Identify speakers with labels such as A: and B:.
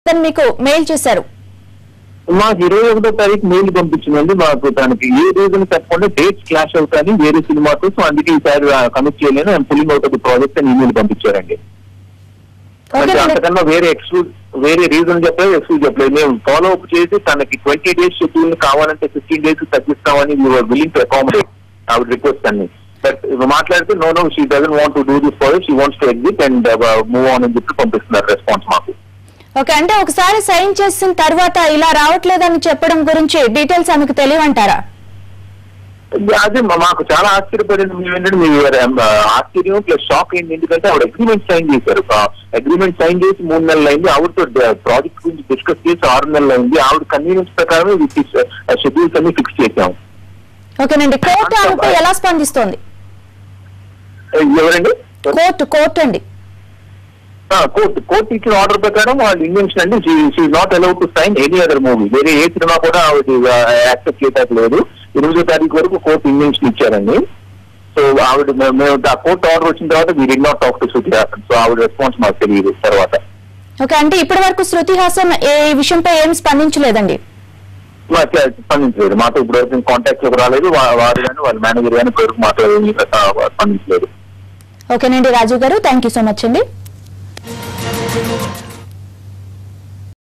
A: అతను మీకు మెయిల్ చేశారు
B: మాకు ఇరవై ఒకటో తారీఖు మెయిల్ పంపించిందండి మాకు దానికి ఏ రీజన్ చెప్పకుండా డేట్స్ క్లాష్ అవుతాయని వేరే సినిమాతో సో అందుకే ఈసారి కమిట్ చేయలేను and pulling out of the project అని ఈమెయిల్ పంపించారండి అంటే
A: ఓకేనండి
B: అంతకన్నా వేరే ఎక్స్క్లూజ్ వేరే రీజన్ చెప్పలేదు ఎక్స్క్లూజ్ చెప్పలేదు మేము ఫాలో అప్ చేసి తనకి ట్వంటీ డేస్ షెడ్యూల్ కావాలంటే ఫిఫ్టీన్ డేస్ తగ్గిస్తామని విల్లింగ్ టు అకామిడేట్ ఆవిడ రిక్వెస్ట్ అన్ని బట్ మాట్లాడితే no no she doesn't want to do this for she wants to exit and move on అని చెప్పి పంపిస్తున్నారు రెస్పాన్స్ మాకు
A: ఓకే అంటే ఒకసారి సైన్ చేసిన తర్వాత ఇలా రావట్లేదని చెప్పడం గురించి డీటెయిల్స్ ఆమెకు తెలియమంటారా
B: అదే మా- మాకు చాలా ఆశ్చర్యపడింది మేము ఏంటంటే మీ ఆ, ఆశ్చర్యం ప్లస్ షాక్ అయింది ఎందుకంటే ఆవిడ అగ్రిమెంట్ సైన్ చేశారు అగ్రిమెంట్ సైన్ చేసి మూడు నెలలు అయింది ఆవిడతో ప్రాజెక్ట్ గురించి డిస్కస్ చేసి ఆరు నెలలు అయింది ఆవిడ కన్వీనియన్స్ ప్రకారం షెడ్యూల్స్ అన్ని ఫిక్స్ చేశాం
A: ఓకేనండి కోర్టు ఆమెపై ఎలా స్పందిస్తోంది
B: ఎవరండి
A: కోర్టు కోర్టు అండి
B: కోర్టు కోర్టు ఇచ్చిన ఆర్డర్ ప్రకారం వాళ్ళు ఇంజక్షన్ అంటే she not allowed to sign any other movie వేరే ఏ సినిమా కూడా ఆవిడ యాక్సెప్ట్ చేయట్లేదు ఎనిమిదో తారీఖు వరకు కోర్టు ఇంజక్షన్ ఇచ్చారండి సో ఆవిడ మేము- మేము ఆ కోర్టు ఆర్డర్ వచ్చిన తర్వాత we did not talk to Shruti Haasan so ఆవిడ రెస్పాన్స్ మాకు తెలియదు తర్వాత
A: ఓకే అంటే ఇప్పటి వరకు శృతి హాసన్ ఏ విషయంపై ఏం స్పందించలేదండి
B: మాకు స్పందించలేదు మాతో ఇప్పుడు వరకు కాంటాక్ట్ లోకి రాలేదు వా- వారు కానీ వాళ్ళ మేనేజర్ కానీ ఇప్పటివరకు మాతో ఏమీ, ఆ, స్పందించలేదు
A: ఓకేనండి రాజు గారు థ్యాంక్ యూ సో మచ్ అండి